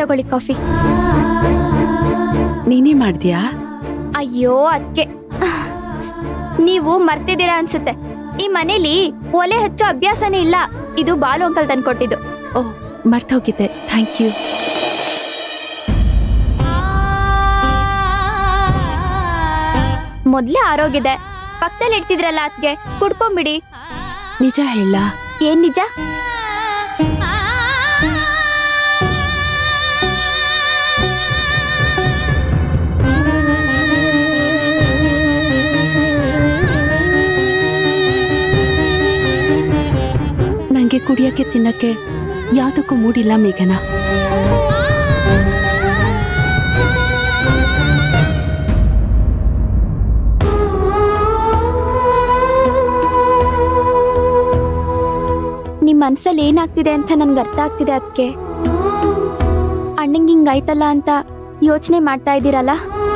ತಗೊಳ್ಳಿ ಕಾಫಿ ನೀನೇ ಮಾಡ್ದ್ಯಾ ಅಯ್ಯೋ ಅದಕ್ಕೆ ನೀವು ಮರ್ತಿದ್ದೀರಾ ಅನ್ಸುತ್ತೆ ಈ ಮನೇಲಿ ಒಲೆ ಹಚ್ಚೋ ಅಭ್ಯಾಸನೇ ಇಲ್ಲ ಇದು ಬಾಲು ಅಂಕಲ್ ತಂದ್ಕೊಟ್ಟಿದ್ದು ಓ ಮರ್ತೋಗಿದ್ದೆ ಥ್ಯಾಂಕ್ ಯು ಮೊದ್ಲೇ ಆರೋಗಿದೆ ಪಕ್ಕದಲ್ಲಿ ಇಡ್ತಿದ್ರಲ್ಲ ಅದ್ಗೆ ಕುಡ್ಕೊಂಬಿಡಿ ನಿಜ ಹೇಳ ಏನ್ ನಿಜ ನಂಗೆ ಕುಡಿಯಕ್ಕೆ ತಿನ್ನಕ್ಕೆ ಯಾವ್ದಕ್ಕೂ ಮೂಡಿಲ್ಲ ಮೇಘನ ನಿಮ್ ಮನ್ಸಲ್ಲಿ ಏನಾಗ್ತಿದೆ ಅಂತ ನನ್ಗೆ ಅರ್ಥ ಆಗ್ತಿದೆ ಅದಕ್ಕೆ ಅಣ್ಣಂಗೆ ಹಿಂಗಾಯ್ತಲ್ಲ ಅಂತ ಯೋಚನೆ ಮಾಡ್ತಾ ಇದ್ದೀರಲ್ಲ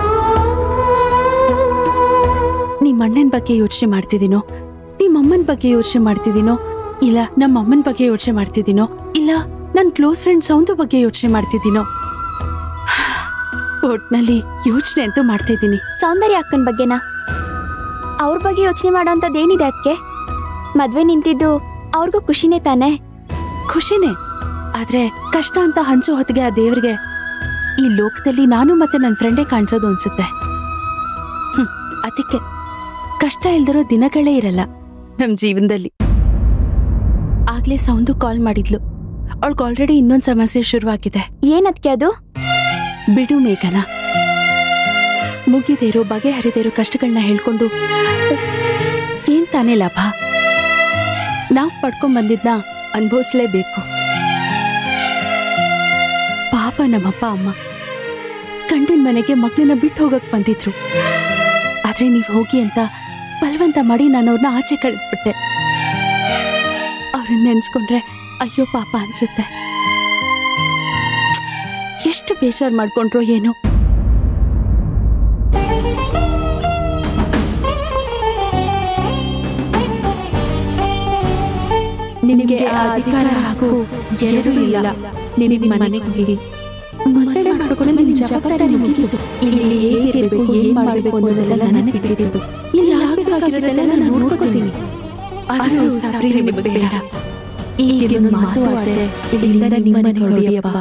ನಿಮ್ಮ ಅಣ್ಣನ ಬಗ್ಗೆ ಯೋಚನೆ ಮಾಡ್ತಿದ್ದೀನೋ ನಿಮ್ಮ ಅಮ್ಮನ ಬಗ್ಗೆ ಯೋಚನೆ ಮಾಡ್ತಿದ್ದೀನೋ ಇಲ್ಲ ನಮ್ಮ ಅಮ್ಮನ ಬಗ್ಗೆ ಯೋಚನೆ ಮಾಡ್ತಿದ್ದೀನೋ ಇಲ್ಲ ನನ್ನ ಕ್ಲೋಸ್ ಫ್ರೆಂಡ್ ಸೌಂದು ಬಗ್ಗೆ ಯೋಚನೆ ಮಾಡ್ತಿದ್ದೀನೋ ಒಟ್ನಲ್ಲಿ ಯೋಚನೆ ಅಂತೂ ಮಾಡ್ತಾ ಇದ್ದೀನಿ ಸೌಂದರ್ಯ ಅಕ್ಕನ ಬಗ್ಗೆನಾ ಅವ್ರ ಬಗ್ಗೆ ಯೋಚನೆ ಮಾಡೋಂಥದ್ದು ಏನಿದೆ ಅದಕ್ಕೆ ಮದ್ವೆ ನಿಂತಿದ್ದು ಅವ್ರಿಗೂ ಖುಷಿನೇ ತಾನೇ ಖುಷಿನೇ ಆದ್ರೆ ಕಷ್ಟ ಅಂತ ಹಂಚೋ ಹೊತ್ತಿಗೆ ಆ ದೇವ್ರಿಗೆ ಈ ಲೋಕದಲ್ಲಿ ನಾನು ಮತ್ತೆ ನನ್ನ ಫ್ರೆಂಡೇ ಕಾಣಿಸೋದು ಅನ್ಸುತ್ತೆ ಹ್ಮ್, ಅದಕ್ಕೆ ಕಷ್ಟ ಇಲ್ದಿರೋ ದಿನಗಳೇ ಇರಲ್ಲ ನಮ್ ಜೀವನದಲ್ಲಿ ಆಗ್ಲೇ ಸೌಂದು ಕಾಲ್ ಮಾಡಿದ್ಲು ಅವಳಿಗೆ ಆಲ್ರೆಡಿ ಇನ್ನೊಂದ್ ಸಮಸ್ಯೆ ಶುರುವಾಗಿದೆ ಏನದ್ಕೆ ಅದು ಬಿಡು ಮೇಘನ ಮುಗಿದೇರೋ ಬಗೆಹರಿದೇರೋ ಕಷ್ಟಗಳನ್ನ ಹೇಳ್ಕೊಂಡು ಏನ್ ತಾನೇ ಲಾಭ ನಾವ್ ಪಡ್ಕೊಂಡ್ ಬಂದಿದ್ನ ಅನ್ಭವಿಸ್ಲೇಬೇಕು ಪಾಪ ನಮ್ಮಪ್ಪ ಅಮ್ಮ ಗಂಡನ ಮನೆಗೆ ಮಗಳನ್ನ ಬಿಟ್ಟು ಹೋಗಕ್ ಬಂದಿದ್ರು ಆದ್ರೆ ನೀವ್ ಹೋಗಿ ಅಂತ ಬಲವಂತ ಮಾಡಿ ನಾನು ಅವ್ರನ್ನ ಆಚೆ ಕಳಿಸ್ಬಿಟ್ಟೆ ಅವ್ರನ್ನ ನೆನ್ಸ್ಕೊಂಡ್ರೆ ಅಯ್ಯೋ ಪಾಪ ಅನ್ಸುತ್ತೆ ಎಷ್ಟು ಬೇಜಾರ್ ಮಾಡ್ಕೊಂಡ್ರೋ ಏನೋ ನಿನಗೆ ಆ ಅಧಿಕಾರ ಹಾಗೂ ಎರಡೂ ಇಲ್ಲ ನಿನಗೆ ಮನೆಗೆ ಹೋಗಿ ಮದುವೆ ಮಾಡ್ಕೊಂಡು ನಿನ್ನ ಜವಾಬ್ದಾರಿ ಮುಗಿತು ಇಲ್ಲಿ ಹೇಗಿರಬೇಕು ಏನ್ ಮಾಡಬೇಕು ಅನ್ನೋದೆಲ್ಲ ನನಗೆ ಬಿಟ್ಟಿದ್ದು ಇಲ್ಲಿ ಆಗ್ಬೇಕಾಗಿರೋದೆಲ್ಲ ನಾನು ನೋಡ್ಕೊತೀನಿ ಆದ್ರೂ ಸಾರಿ ನಿಮಗೆ ಬೇಡ ಈಗಿನ ಮಾತು ಆಡದೆ ಇಲ್ಲಿಂದ ನಿಮ್ಮನೆ ಹೊರಡಿಯಪ್ಪ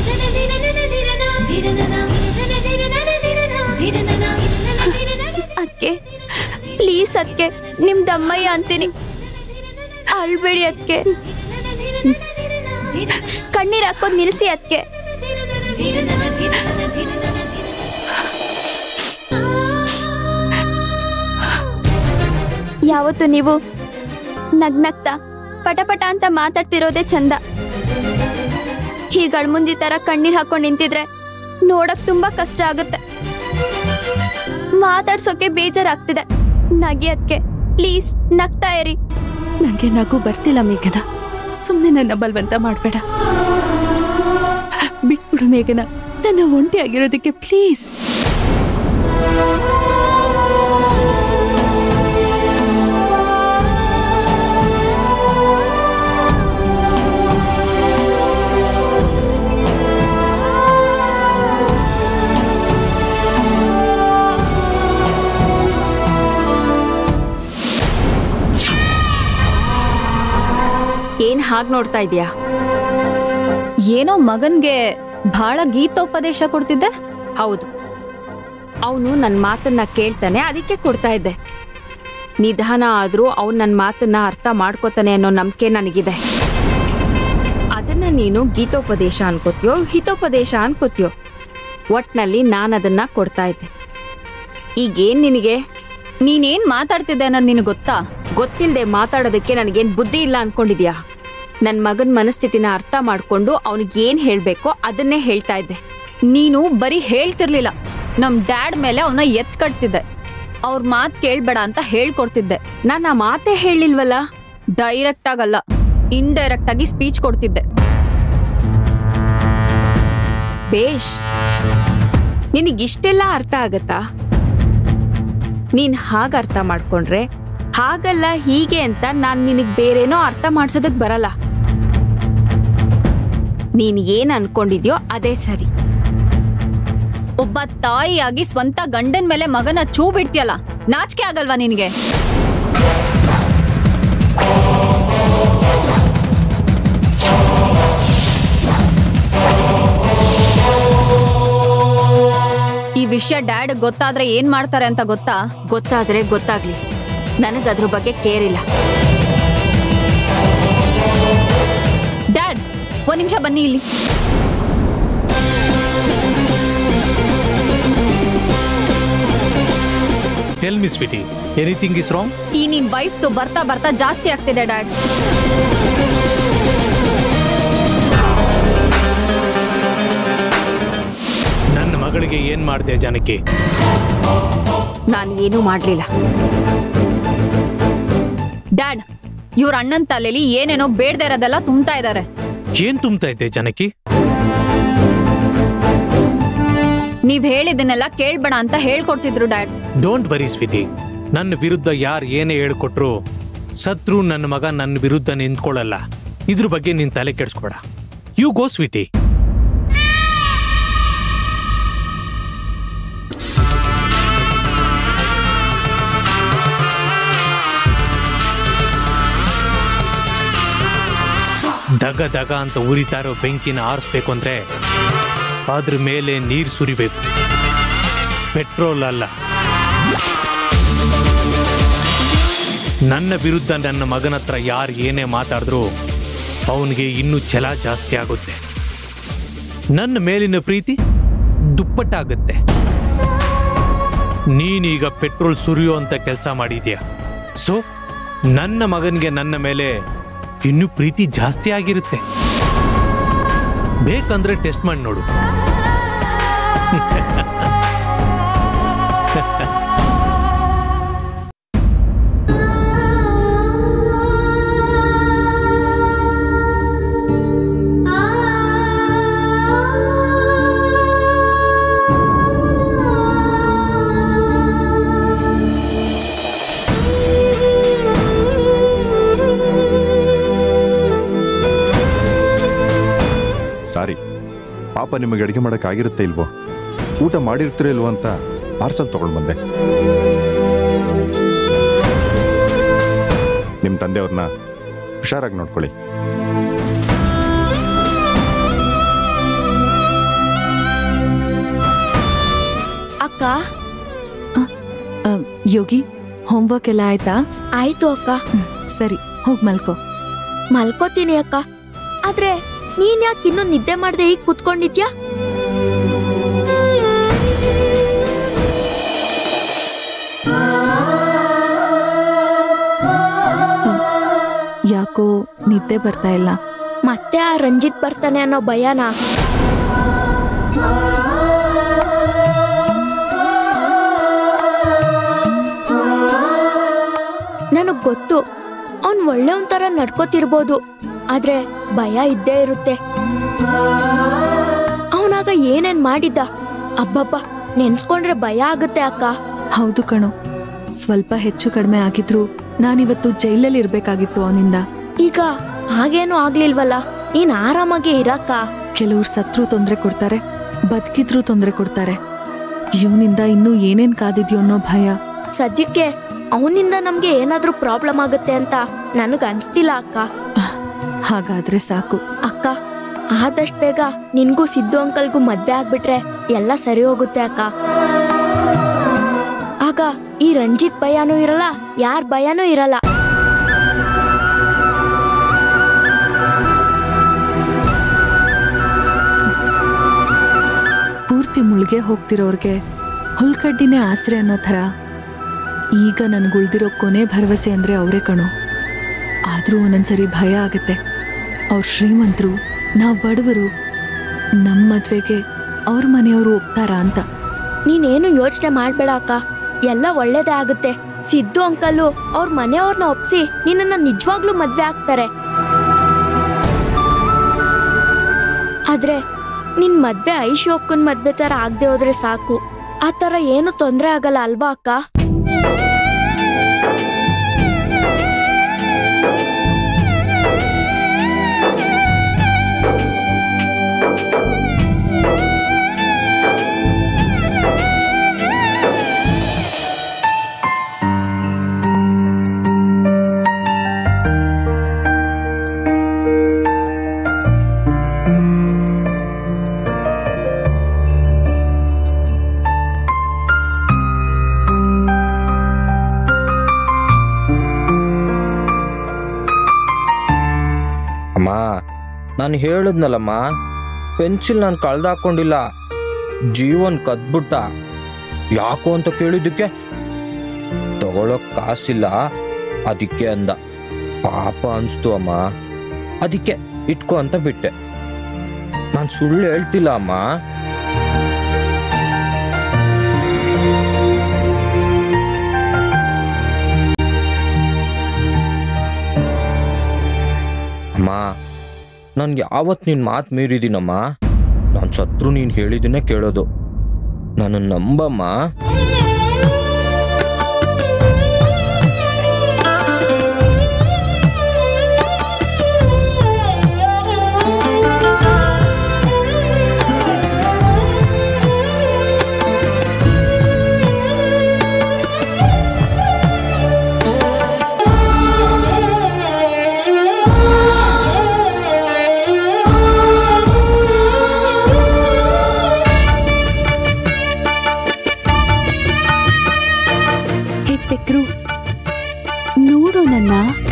ಅದಕ್ಕೆ ಪ್ಲೀಸ್ ಅದಕ್ಕೆ ನಿಮ್ ದಮ್ಮಯ್ಯ ಅಂತೀನಿ ಅಳ್ಬೇಡಿ ಅದಕ್ಕೆ ಕಣ್ಣೀರ್ ಹಾಕೋದ್ ನಿಲ್ಸಿ ಅದಕ್ಕೆ ಯಾವತ್ತು ನೀವು ನಗ್ನಗ್ತಾ ಪಟಪಟ ಅಂತ ಮಾತಾಡ್ತಿರೋದೇ ಚಂದ ಹೀಗ್ ಮುಂಜಿ ತರ ಕಣ್ಣೀರ್ ಹಾಕೊಂಡ್ ನಿಂತಿದ್ರೆ ನೋಡಕ್ ತುಂಬಾ ಕಷ್ಟ ಆಗುತ್ತೆ ಮಾತಾಡ್ಸೋಕೆ ಬೇಜಾರಾಗ್ತಿದೆ ನಗಿ ಅದಕ್ಕೆ ಪ್ಲೀಸ್ ನಗ್ತಾ ಇರಿ ನಂಗೆ ನಗು ಬರ್ತಿಲ್ಲ ಮೇಘನ ಸುಮ್ಮನೆ ನನ್ನ ಬಲವಂತ ಮಾಡಬೇಡ ಬಿಟ್ಬಿಡು ಮೇಘನ ನನ್ನ ಒಂಟಿ ಆಗಿರೋದಕ್ಕೆ ಪ್ಲೀಸ್ ಏನ್ ಹಾಗ್ ನೋಡ್ತಾ ಇದೀಯಾ ಏನೋ ಮಗನ್ಗೆ ಬಹಳ ಗೀತೋಪದೇಶ ಕೊಡ್ತಿದ್ದೆ ಹೌದು ಅವನು ನನ್ನ ಮಾತನ್ನ ಕೇಳ್ತಾನೆ ಅದಕ್ಕೆ ಕೊಡ್ತಾ ಇದ್ದೆ ನಿಧಾನ ಆದ್ರೂ ಅವ್ನು ನನ್ನ ಮಾತನ್ನ ಅರ್ಥ ಮಾಡ್ಕೋತಾನೆ ಅನ್ನೋ ನಂಬಿಕೆ ನನಗಿದೆ ಅದನ್ನ ನೀನು ಗೀತೋಪದೇಶ ಅನ್ಕೋತೀಯೋ ಹಿತೋಪದೇಶ ಅನ್ಕೋತೀಯೋ ಒಟ್ನಲ್ಲಿ ನಾನು ಅದನ್ನ ಕೊಡ್ತಾ ಇದ್ದೆ ಈಗೇನ್ ನಿನಗೆ ನೀನೇನ್ ಮಾತಾಡ್ತಿದ್ದೆ ಅನ್ನೋದು ನಿನಗೆ ಗೊತ್ತಾ ಗೊತ್ತಿಲ್ಲದೆ ಮಾತಾಡೋದಕ್ಕೆ ನನಗೇನ್ ಬುದ್ಧಿ ಇಲ್ಲ ಅನ್ಕೊಂಡಿದ್ಯಾ ನನ್ನ ಮಗನ ಮನಸ್ಥಿತಿನ ಅರ್ಥ ಮಾಡ್ಕೊಂಡು ಅವನಿಗೆ ಏನ್ ಹೇಳ್ಬೇಕೋ ಅದನ್ನೇ ಹೇಳ್ತಾ ಇದ್ದೆ ನೀನು ಬರೀ ಹೇಳ್ತಿರ್ಲಿಲ್ಲ ನಮ್ ಡ್ಯಾಡ್ ಮೇಲೆ ಅವನ ಎತ್ ಕಟ್ತಿದ್ದೆ ಅವ್ರ ಮಾತ್ ಕೇಳ್ಬೇಡ ಅಂತ ಹೇಳ್ಕೊಡ್ತಿದ್ದೆ ನಾನು ಆ ಮಾತೇ ಹೇಳಿಲ್ವಲ್ಲ ಡೈರೆಕ್ಟ್ ಆಗಲ್ಲ ಇಂಡೈರೆಕ್ಟ್ ಆಗಿ ಸ್ಪೀಚ್ ಕೊಡ್ತಿದ್ದೆ ಬೇಷ್ ನಿನಗಿಷ್ಟೆಲ್ಲ ಅರ್ಥ ಆಗತ್ತಾ ನೀನ್ ಹಾಗ ಅರ್ಥ ಮಾಡ್ಕೊಂಡ್ರೆ ಹಾಗಲ್ಲ ಹೀಗೆ ಅಂತ ನಾನ್ ನಿನಗ್ ಬೇರೇನೋ ಅರ್ಥ ಮಾಡ್ಸೋದಕ್ ಬರಲ್ಲ ನೀನ್ ಏನ್ ಅನ್ಕೊಂಡಿದ್ಯೋ ಅದೇ ಸರಿ ಒಬ್ಬ ತಾಯಿಯಾಗಿ ಸ್ವಂತ ಗಂಡನ್ ಮೇಲೆ ಮಗನ ಚೂ ಬಿಡ್ತೀಯಲ್ಲ ನಾಚಿಕೆ ಆಗಲ್ವಾ ನಿನಗೆ ಈ ವಿಷಯ ಡ್ಯಾಡ್ ಗೊತ್ತಾದ್ರೆ ಏನ್ ಮಾಡ್ತಾರೆ ಅಂತ ಗೊತ್ತಾ ಗೊತ್ತಾದ್ರೆ ಗೊತ್ತಾಗ್ಲಿ ನನಗ್ ಅದ್ರ ಬಗ್ಗೆ ಕೇರ್ ಇಲ್ಲ ಡ್ಯಾಡ್ ಒಂದ್ ನಿಮಿಷ ಬನ್ನಿ ಇಲ್ಲಿ tell me sweetie anything is wrong ಈ ನಿಮ್ ವೈಫ್ ಬರ್ತಾ ಬರ್ತಾ ಜಾಸ್ತಿ ಆಗ್ತಿದೆ ಡ್ಯಾಡ್ ನನ್ನ ಮಗಳಿಗೆ ಏನ್ ಮಾಡಿದೆ ಜನಕ್ಕೆ ನಾನು ಏನೂ ಮಾಡ್ಲಿಲ್ಲ ಡ್ಯಾಡ್ ಇವ್ರ ಅಣ್ಣನ್ ತಲೆಲಿ ಏನೇನೋ ಬೇಡದೇ ಇರೋದೆಲ್ಲ ತುಂಬ್ತಾ ಇದಾರೆ ಏನ್ ತುಂಬ್ತಾ ಇದ್ದೆ ಜನಕ್ಕೆ ನೀವ್ ಹೇಳಿದ್ದನ್ನೆಲ್ಲ ಕೇಳ್ಬೇಡ ಅಂತ ಹೇಳ್ಕೊಡ್ತಿದ್ರು ಡ್ಯಾಡ್ ಡೋಂಟ್ ವರಿ ಸ್ವೀಟಿ ನನ್ನ ವಿರುದ್ಧ ಯಾರು ಏನೇ ಹೇಳ್ಕೊಟ್ರು ಸತ್ರು ನನ್ನ ಮಗ ನನ್ನ ವಿರುದ್ಧ ನಿಂತ್ಕೊಳ್ಳಲ್ಲ ಇದ್ರ ಬಗ್ಗೆ ನಿನ್ ತಲೆ ಕೆಡಿಸ್ಕೊಬೇಡ ಯು ಗೋ ಸ್ವೀಟಿ ದಗ ದಗ ಅಂತ ಉರಿತಾ ಇರೋ ಬೆಂಕಿನ ಆರಿಸ್ಬೇಕು ಅಂದ್ರೆ ಅದ್ರ ಮೇಲೆ ನೀರು ಸುರಿಬೇಕು ಪೆಟ್ರೋಲ್ ಅಲ್ಲ ನನ್ನ ವಿರುದ್ಧ ನನ್ನ ಮಗನ ಹತ್ರ ಯಾರು ಏನೇ ಮಾತಾಡಿದ್ರು ಅವನಿಗೆ ಇನ್ನೂ ಛಲ ಜಾಸ್ತಿ ಆಗುತ್ತೆ ನನ್ನ ಮೇಲಿನ ಪ್ರೀತಿ ದುಪ್ಪಟ್ಟಾಗುತ್ತೆ ನೀನೀಗ ಪೆಟ್ರೋಲ್ ಸುರಿಯೋ ಅಂತ ಕೆಲಸ ಮಾಡಿದ್ಯಾ ಸೊ ನನ್ನ ಮಗನಿಗೆ ನನ್ನ ಮೇಲೆ ಇನ್ನೂ ಪ್ರೀತಿ ಜಾಸ್ತಿ ಆಗಿರುತ್ತೆ ಬೇಕಂದ್ರೆ ಟೆಸ್ಟ್ ಮಾಡಿ ನೋಡು ಸಾರಿ ಪಾಪ ನಿಮಗೆ ಅಡುಗೆ ಮಾಡೋಕ್ಕಾಗಿರುತ್ತೆ ಇಲ್ವೋ ಊಟ ಮಾಡಿರ್ತೀರೋ ಇಲ್ವೋ ಅಂತ ಪಾರ್ಸಲ್ ತಗೊಂಡು ಬಂದೆ ನಿಮ್ಮ ತಂದೆಯವ್ರನ್ನ ಹುಷಾರಾಗಿ ನೋಡ್ಕೊಳ್ಳಿ ಅಕ್ಕ ಯೋಗಿ ಹೋಮ್ವರ್ಕ್ ಎಲ್ಲ ಆಯ್ತಾ ಆಯ್ತು ಅಕ್ಕ ಸರಿ ಹೋಗ್ ಮಲ್ಕೋ ಮಲ್ಕೋತೀನಿ ಅಕ್ಕ ಆದ್ರೆ ನೀನ್ ಯಾಕೆ ಇನ್ನೂ ನಿದ್ದೆ ಮಾಡದೆ ಈಗ ಕುತ್ಕೊಂಡಿದ್ಯಾ ಯಾಕೋ ನಿದ್ದೆ ಬರ್ತಾ ಇಲ್ಲ ಮತ್ತೆ ಆ ರಂಜಿತ್ ಬರ್ತಾನೆ ಅನ್ನೋ ಭಯನಾ ನನಗ್ ಗೊತ್ತು ಅವ್ನ್ ಒಳ್ಳೆಯವನ್ ತರ ನಡ್ಕೋತಿರ್ಬೋದು ಆದ್ರೆ ಭಯ ಇದ್ದೇ ಇರುತ್ತೆ ಅವನಾಗ ಏನೇನ್ ಮಾಡಿದ್ದ ಅಬ್ಬಬ್ಬ ನೆನ್ಸ್ಕೊಂಡ್ರೆ ಭಯ ಆಗುತ್ತೆ ಅಕ್ಕ ಹೌದು ಕಣೋ ಸ್ವಲ್ಪ ಹೆಚ್ಚು ಕಡಿಮೆ ಆಗಿದ್ರು ನಾನಿವತ್ತು ಜೈಲಲ್ಲಿ ಇರ್ಬೇಕಾಗಿತ್ತು ಅವನಿಂದ ಈಗ ಹಾಗೇನು ಆಗ್ಲಿಲ್ವಲ್ಲ ನೀನ್ ಆರಾಮಾಗಿ ಇರಕ್ಕ ಕೆಲವ್ರು ಸತ್ರು ತೊಂದರೆ ಕೊಡ್ತಾರೆ ಬದುಕಿದ್ರು ತೊಂದರೆ ಕೊಡ್ತಾರೆ ಇವನಿಂದ ಇನ್ನೂ ಏನೇನ್ ಕಾದಿದ್ಯೋ ಅನ್ನೋ ಭಯ ಸದ್ಯಕ್ಕೆ ಅವನಿಂದ ನಮ್ಗೆ ಏನಾದ್ರೂ ಪ್ರಾಬ್ಲಮ್ ಆಗುತ್ತೆ ಅಂತ ನನಗ್ ಅನ್ಸ್ತಿಲ್ಲ ಅಕ್ಕ ಹಾಗಾದ್ರೆ ಸಾಕು ಅಕ್ಕ ಆದಷ್ಟು ಬೇಗ ನಿನ್ಗೂ ಸಿದ್ದು ಅಂಕಲ್ಗೂ ಮದ್ವೆ ಆಗ್ಬಿಟ್ರೆ ಎಲ್ಲ ಸರಿ ಹೋಗುತ್ತೆ ಅಕ್ಕ ಆಗ ಈ ರಂಜಿತ್ ಭಯನೂ ಇರಲ್ಲ ಯಾರ್ ಭಯನೂ ಇರಲ್ಲ ಪೂರ್ತಿ ಮುಳುಗೆ ಹೋಗ್ತಿರೋರ್ಗೆ ಹುಲ್ಕಡ್ಡಿನೇ ಆಸರೆ ಅನ್ನೋ ಥರ ಈಗ ನನ್ಗುಳ್ದಿರೋ ಕೊನೆ ಭರವಸೆ ಅಂದ್ರೆ ಅವರೇ ಕಣೋ ಆದ್ರೂ ಒಂದೊಂದ್ಸರಿ ಭಯ ಆಗತ್ತೆ ಅವ್ರು ಶ್ರೀಮಂತರು ನಾವು ಬಡವರು ನಮ್ಮ ಮದ್ವೆಗೆ ಅವ್ರ ಮನೆಯವರು ಒಪ್ತಾರಾ ಅಂತ ನೀನೇನು ಯೋಚನೆ ಮಾಡ್ಬೇಡ ಅಕ್ಕ ಎಲ್ಲ ಒಳ್ಳೇದೇ ಆಗುತ್ತೆ ಸಿದ್ದು ಅಂಕಲ್ಲು ಅವ್ರ ಮನೆಯವ್ರನ್ನ ಒಪ್ಸಿ ನಿನ್ನನ್ನ ನಿಜವಾಗ್ಲೂ ಮದ್ವೆ ಆಗ್ತಾರೆ ಆದ್ರೆ ನಿನ್ ಮದ್ವೆ ಐಶು ಅಕ್ಕನ್ ಮದ್ವೆ ತರ ಆಗದೆ ಹೋದ್ರೆ ಸಾಕು ಆ ತರ ಏನು ತೊಂದ್ರೆ ಆಗಲ್ಲ ಅಲ್ವಾ ಅಕ್ಕ ನಾನು ಹೇಳಿದ್ನಲ್ಲಮ್ಮ ಪೆನ್ಸಿಲ್ ನಾನು ಕಳ್ದಾಕೊಂಡಿಲ್ಲ ಜೀವನ್ ಕದ್ಬಿಟ್ಟ ಯಾಕೋ ಅಂತ ಕೇಳಿದ್ದಕ್ಕೆ ತಗೊಳಕ್ ಕಾಸಿಲ್ಲ ಅದಕ್ಕೆ ಅಂದ ಪಾಪ ಅನ್ಸ್ತು ಅಮ್ಮ ಅದಕ್ಕೆ ಇಟ್ಕೋ ಅಂತ ಬಿಟ್ಟೆ ನಾನು ಸುಳ್ಳು ಹೇಳ್ತಿಲ್ಲ ಅಮ್ಮ ಅಮ್ಮ ನನ್ಗೆ ಯಾವತ್ತು ನಿನ್ನ ಮಾತು ಮೀರಿದ್ದೀನಮ್ಮ ನಾನು ಸತ್ರು ನೀನು ಹೇಳಿದ್ದನ್ನೇ ಕೇಳೋದು ನಾನು ನಂಬಮ್ಮ ಹೇ ಪೆಕ್ರು ನೋಡು ನನ್ನ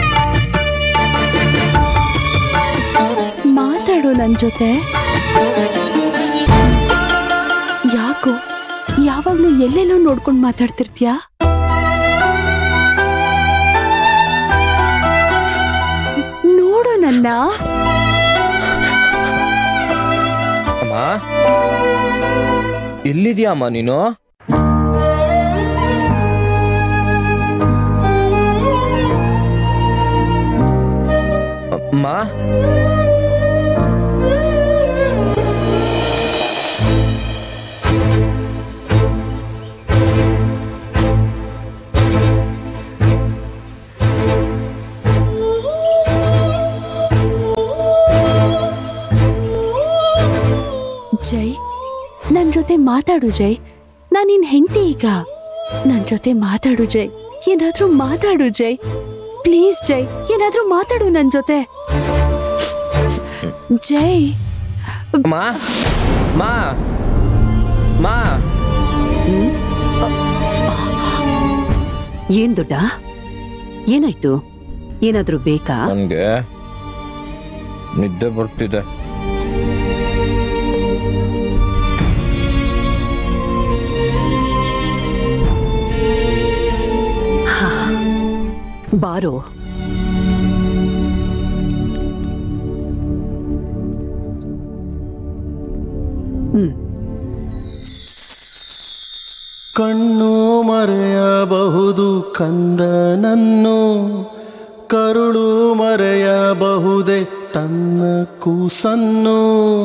ಮಾತಾಡು ನನ್ನ ಜೊತೆ ಯಾಕೋ ಯಾವಾಗ್ಲೂ ಎಲ್ಲೆಲ್ಲೋ ನೋಡ್ಕೊಂಡು ಮಾತಾಡ್ತಿರ್ತೀಯಾ ನೋಡು ನನ್ನ ಅಮ್ಮ ಎಲ್ಲಿದ್ಯಾ ಅಮ್ಮ ನೀನು ಅಮ್ಮ ಜೈ ನನ್ ಜೊತೆ ಮಾತಾಡು ಜೈ ನಾನ್ ನಿನ್ ಹೆಂಡತಿ ಈಗ ನನ್ ಜೊತೆ ಮಾತಾಡು ಜೈ ಏನಾದ್ರೂ ಮಾತಾಡು ಜೈ ಪ್ಲೀಸ್ ಜೈ ಏನಾದ್ರೂ ಮಾತಾಡು ನನ್ ಜೊತೆ ಜೈ ಅಮ್ಮ ಮಾ ಮಾ ಏನ್ ದೊಡ್ಡ ಏನಾಯ್ತು ಏನಾದ್ರೂ ಬೇಕಾ ನನಗೆ ನಿದ್ದೆ ಬರ್ತಿದೆ ಬಾರೋ ಹ್ಮ್ ಕಣ್ಣು ಮರೆಯಬಹುದು ಕಂದನನ್ನು ಕರುಳು ಮರೆಯಬಹುದೇ ತನ್ನ ಕೂಸನ್ನು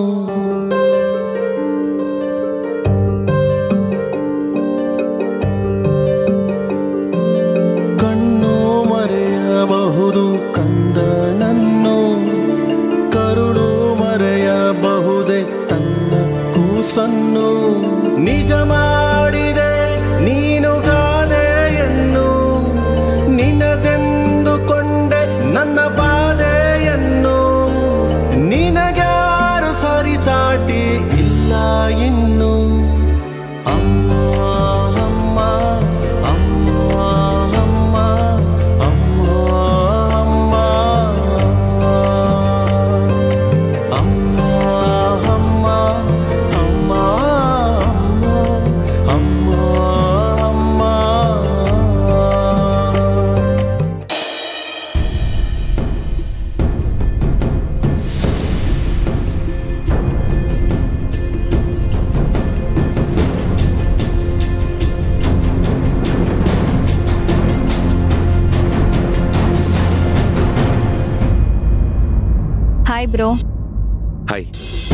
ಕಣ್ಣು ಮರೆಯಬಹುದು ಕಂದನನ್ನು ಕರುಳು ಮರೆಯಬಹುದೇ ತನ್ನ ಕೂಸನ್ನು ನಿಜ ಮಾಡಿದೆ ನೀನು ಗಾದೆಯನ್ನು ನಿನದೆಂದುಕೊಂಡೆ ನನ್ನ ಬಾಧೆಯನ್ನು ನಿನಗ್ಯಾರು ಸರಿಸಾಟಿ ಇಲ್ಲ ಇನ್ನು ಅಮ್ಮ ಅಮ್ಮ ಅಮ್ಮ ಅಮ್ಮ ಅಮ್ಮ ಅಮ್ಮ ಅಮ್ಮ ಅಮ್ಮ ಅಮ್ಮ ಅಮ್ಮ ಅಮ್ಮ ಹಾಯ್ ಬ್ರೋ ಹಾಯ್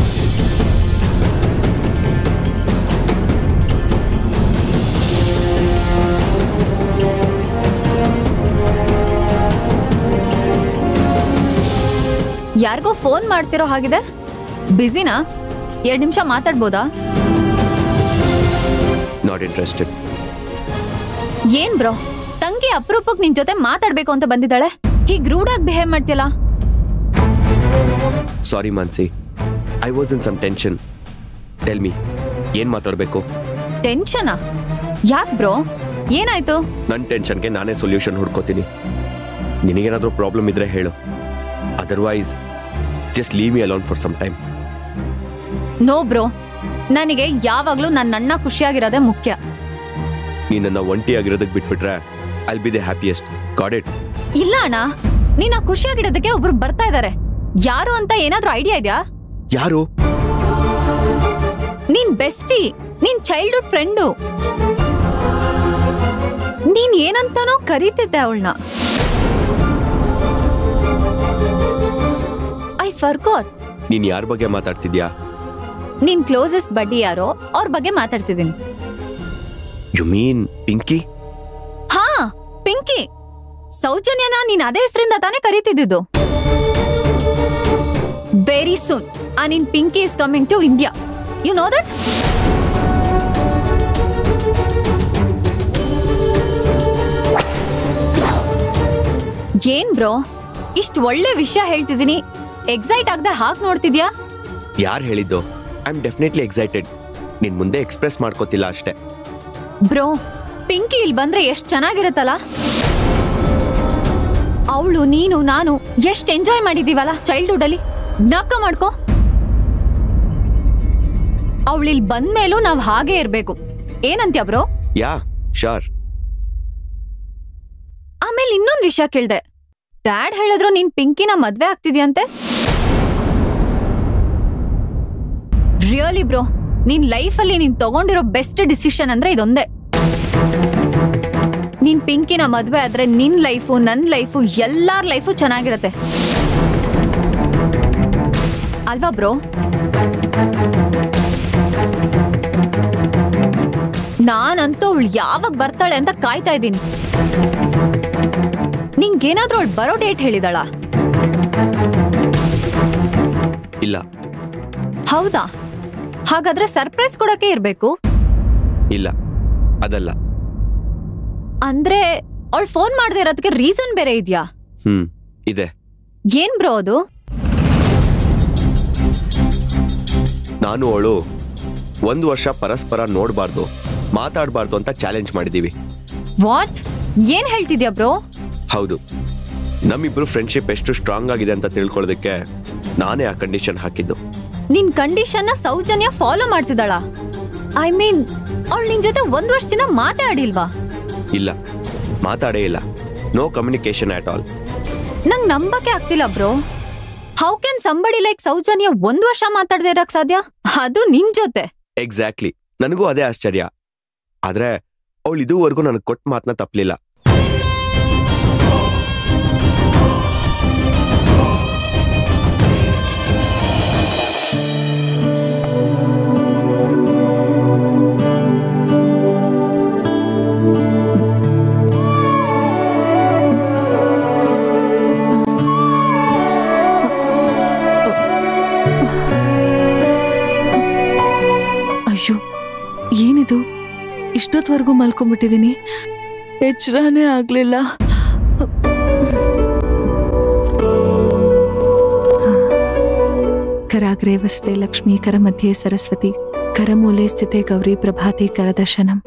ಯಾರಿಗೋ ಫೋನ್ ಮಾಡ್ತಿರೋ ಹಾಗಿದೆ ಬ್ಯುಸಿನಾ ಎರಡು ನಿಮಿಷ ಮಾತಾಡ್ಬೋದಾ ನಾಟ್ ಇಂಟ್ರೆಸ್ಟೆಡ್ ಏನ್ ಬ್ರೋ ತಂಗಿ ಅಪರೂಪಕ್ಕೆ ನಿನ್ ಜೊತೆ ಮಾತಾಡ್ಬೇಕು ಅಂತ ಬಂದಿದ್ದಾಳೆ ಹೀಗ್ ರೂಡಾಗಿ ಬಿಹೇವ್ ಮಾಡ್ತಿಲ್ಲ sorry Mansi I was in some tension tell me ಏನ್ ಮಾತಾಡಬೇಕು ಟೆನ್ಷನಾ ಯಾಕ್ ಬ್ರೋ ಏನಾಯ್ತು ನನ್ನ ಟೆನ್ಷನ್ಗೆ ನಾನೇ ಸೊಲ್ಯೂಷನ್ ಹುಡ್ಕೋತೀನಿ ನಿನಗೇನಾದ್ರೂ ಪ್ರಾಬ್ಲಮ್ ಇದ್ರೆ ಹೇಳು otherwise just leave me alone for some time no bro ನನಗೆ ಯಾವಾಗ್ಲೂ ನನ್ನ ಅಣ್ಣ ಖುಷಿಯಾಗಿರೋದೇ ಮುಖ್ಯ ನೀನನ್ನ ಒಂಟಿಯಾಗಿರೋದಕ್ಕೆ ಬಿಟ್ಬಿಟ್ರೆ I'll be the happiest got it ಇಲ್ಲ ಅಣ್ಣ ನೀನ ಖುಷಿಯಾಗಿಡೋದಕ್ಕೆ ಒಬ್ರು ಬರ್ತಾ ಇದಾರೆ ಯಾರು ಅಂತ ಏನಾದ್ರೂ ಐಡಿಯಾ ಇದೆಯಾ ಯಾರು ನೀನ್ ಬೆಸ್ಟಿ ನೀನ್ ಚೈಲ್ಡ್ಹುಡ್ ಫ್ರೆಂಡು ನೀನ್ ಏನಂತಾನೋ ಕರೀತಿದ್ದೆ ಅವಳನ್ನ ಐ ಫರ್ಗಾಟ್ ನೀನ್ ಯಾರ ಬಗ್ಗೆ ಮಾತಾಡ್ತಿದ್ಯಾ ನಿನ್ ಕ್ಲೋಸೆಸ್ಟ್ ಬಡ್ಡಿ ಯಾರೋ ಅವ್ರ ಬಗ್ಗೆ ಮಾತಾಡ್ತಿದ್ದೀನಿ ಯು ಮೀನ್ ಪಿಂಕಿ ಹಾ ಪಿಂಕಿ ಸೌಜನ್ಯನ ನೀನ್ ಅದೇ ಹೆಸರಿಂದ ತಾನೇ ಕರೀತಿದ್ದು ವೆರಿ ಸೂನ್ ಆ ನಿನ್ Pinky is coming to India you know that ಏನ್ ಬ್ರೋ ಇಷ್ಟ್ ಒಳ್ಳೆ ವಿಷಯ ಹೇಳ್ತಿದೀನಿ ಎಕ್ಸೈಟ್ ಆಗದೆ ಹಾಕ್ ನೋಡ್ತಿದ್ಯಾ ಯಾರು ಹೇಳಿದ್ದು ಐ ಆಮ್ ಡೆಫಿನೆಟ್ಲಿ ಎಕ್ಸೈಟೆಡ್ ನಿನ್ ಮುಂದೆ ಎಕ್ಸ್ಪ್ರೆಸ್ ಮಾಡ್ಕೋತಿಲ್ಲ ಅಷ್ಟೇ ಬ್ರೋ ಪಿಂಕಿ ಇಲ್ಲಿ ಬಂದ್ರೆ ಎಷ್ಟ್ ಚೆನ್ನಾಗಿರುತ್ತಲ್ಲ ಅವಳು ನೀನು ನಾನು ಎಷ್ಟ್ ಎಂಜಾಯ್ ಮಾಡಿದೀವಲ್ಲ ಚೈಲ್ಡ್ಹುಡ್ ಅಲ್ಲಿ ಜ್ಞಾಪಕ ಮಾಡ್ಕೋ ಅವಳು ಇಲ್ಲಿ ಬಂದ್ಮೇಲೂ ನಾವ್ ಹಾಗೆ ಇರ್ಬೇಕು ಏನಂತ್ಯ ಬ್ರೋ ಯಾ ಶಾರ್ ಆಮೇಲೆ ಇನ್ನೊಂದ್ ವಿಷಯ ಕೇಳ್ದೆ ಡ್ಯಾಡ್ ಹೇಳಿದ್ರು ನೀನ್ ಪಿಂಕಿನ ಮದ್ವೆ ಆಗ್ತಿದ್ಯಂತೆ ರಿಯಲಿ ಬ್ರೋ ನಿನ್ ಲೈಫಲ್ಲಿ ನೀನ್ ತಗೊಂಡಿರೋ ಬೆಸ್ಟ್ ಡಿಸಿಷನ್ ಅಂದ್ರೆ ಇದೊಂದೇ ನೀನ್ ಪಿಂಕಿನ ಮದ್ವೆ ಆದ್ರೆ ನಿನ್ ಲೈಫು ನನ್ ಲೈಫು ಎಲ್ಲಾರ್ ಲೈಫು ಚೆನ್ನಾಗಿರತ್ತೆ ಅಲ್ವಾ ಬ್ರೋ ನಾನಂತೂ ಅವಳು ಯಾವಾಗ ಬರ್ತಾಳೆ ಅಂತ ಕಾಯ್ತಾ ಇದ್ದೀನಿ ನಿಂಗೇನಾದ್ರೂ ಅವಳು ಬರೋ ಡೇಟ್ ಹೇಳಿದಾಳ ಇಲ್ಲ ಹೌದಾ ಹಾಗಾದ್ರೆ ಸರ್ಪ್ರೈಸ್ ಕೊಡಕ್ಕೆ ಇರ್ಬೇಕು ಇಲ್ಲ ಅದಲ್ಲ ಅಂದ್ರೆ ಅವಳು ಫೋನ್ ಮಾಡದೇ ಇರೋದಕ್ಕೆ ರೀಸನ್ ಬೇರೆ ಇದ್ಯಾ ಹ್ಮ್ ಇದೆ ಏನ್ ಬ್ರೋ ಅದು ನಾನು ಅವಳು ಒಂದು ವರ್ಷ ಪರಸ್ಪರ ನೋಡಬಾರ್ದು ಮಾತಾಡಬಾರ್ದು ಅಂತ ಚಾಲೆಂಜ್ ಮಾಡಿದೀವಿ ವಾಟ್ ಏನ್ ಹೇಳ್ತಿದ್ಯಾ ಬ್ರೋ ಹೌದು ನಮ್ಮಿಬ್ರು ಫ್ರೆಂಡ್ಶಿಪ್ ಎಷ್ಟು ಸ್ಟ್ರಾಂಗ್ ಆಗಿದೆ ಅಂತ ತಿಳ್ಕೊಳ್ಳೋದಕ್ಕೆ ನಾನೇ ಆ ಕಂಡೀಷನ್ ಹಾಕಿದ್ದು ನಿನ್ ಕಂಡೀಷನ್ ನ ಸೌಜನ್ಯ ಫಾಲೋ ಮಾಡ್ತಿದ್ದಾಳ ಐ ಮೀನ್ ಅವಳು ನಿನ್ ಜೊತೆ ಒಂದ್ ವರ್ಷದಿಂದ ಮಾತಾಡಿಲ್ವಾ ಇಲ್ಲ ಮಾತಾಡೇ ಇಲ್ಲ ನೋ ಕಮ್ಯುನಿಕೇಶನ್ ಆಟ್ ಆಲ್ ನಂಗ್ ನಂಬಕ್ಕೆ ಆಗ್ತಿಲ್ಲ bro how can somebody like Soujanya ಒಂದ್ ವರ್ಷ ಮಾತಾಡದೆ ಇರಕ್ ಸಾಧ್ಯ ಅದು ನಿನ್ ಜೊತೆ ಎಕ್ಸಾಕ್ಟ್ಲಿ ನನಗೂ ಅದೇ ಆಶ್ಚರ್ಯ ಆದ್ರೆ ಅವಳು ಇದುವರೆಗೂ ನನಗೆ ಕೊಟ್ಟ ಮಾತನ್ನ ತಪ್ಪಲಿಲ್ಲ ಅಯ್ಯೋ ಏನಿದು ಇಷ್ಟೊತ್ವರೆಗೂ ಮಲ್ಕೊಂಡ್ಬಿಟ್ಟಿದ್ದೀನಿ ಎಚ್ಚರನೇ ಆಗ್ಲಿಲ್ಲ ಕರಾಗ್ರೆ ವಸತೆ ಲಕ್ಷ್ಮೀ ಕರ ಮಧ್ಯೆ ಸರಸ್ವತಿ ಕರಮೂಲೆ ಸ್ಥಿತೆ ಗೌರಿ ಪ್ರಭಾತೆ ಕರದರ್ಶನಂ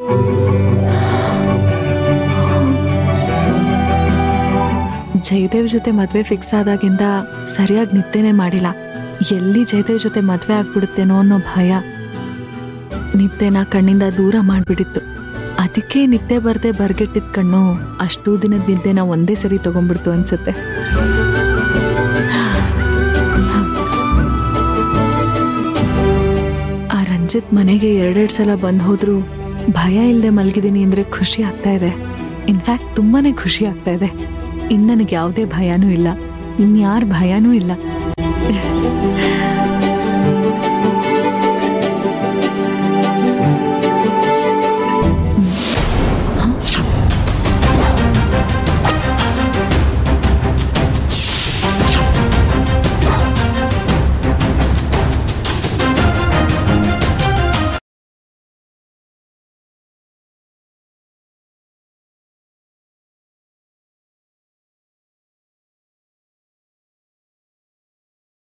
ಜಯದೇವ್ ಜೊತೆ ಮದ್ವೆ ಫಿಕ್ಸ್ ಆದಾಗಿಂದ ಸರಿಯಾಗಿ ನಿದ್ದೆನೆ ಮಾಡಿಲ್ಲ ಎಲ್ಲಿ ಜಯದೇವ್ ಜೊತೆ ಮದ್ವೆ ಆಗ್ಬಿಡುತ್ತೇನೋ ಅನ್ನೋ ಭಯ ನಿದ್ದೆನ ಕಣ್ಣಿಂದ ದೂರ ಮಾಡ್ಬಿಟ್ಟಿತ್ತು ಅದಕ್ಕೆ ನಿದ್ದೆ ಬರ್ದೆ ಬರ್ಗೆಟ್ಟಿದ್ ಕಣ್ಣು ಅಷ್ಟೂ ದಿನದ ನಿದ್ದೆನ ಒಂದೇ ಸರಿ ತಗೊಂಡ್ಬಿಡ್ತು ಅನ್ಸುತ್ತೆ ಆ ರಂಜಿತ್ ಮನೆಗೆ ಎರಡೆರಡು ಸಲ ಬಂದ್ ಹೋದ್ರು ಭಯ ಇಲ್ಲದೆ ಮಲಗಿದ್ದೀನಿ ಅಂದ್ರೆ ಖುಷಿ ಆಗ್ತಾ ಇದೆ ಇನ್ಫ್ಯಾಕ್ಟ್ ತುಂಬಾನೇ ಖುಷಿ ಆಗ್ತಾ ಇದೆ ಇನ್ ನನಗೆ ಯಾವುದೇ ಭಯನೂ ಇಲ್ಲ ಇನ್ಯಾರ ಭಯನೂ ಇಲ್ಲ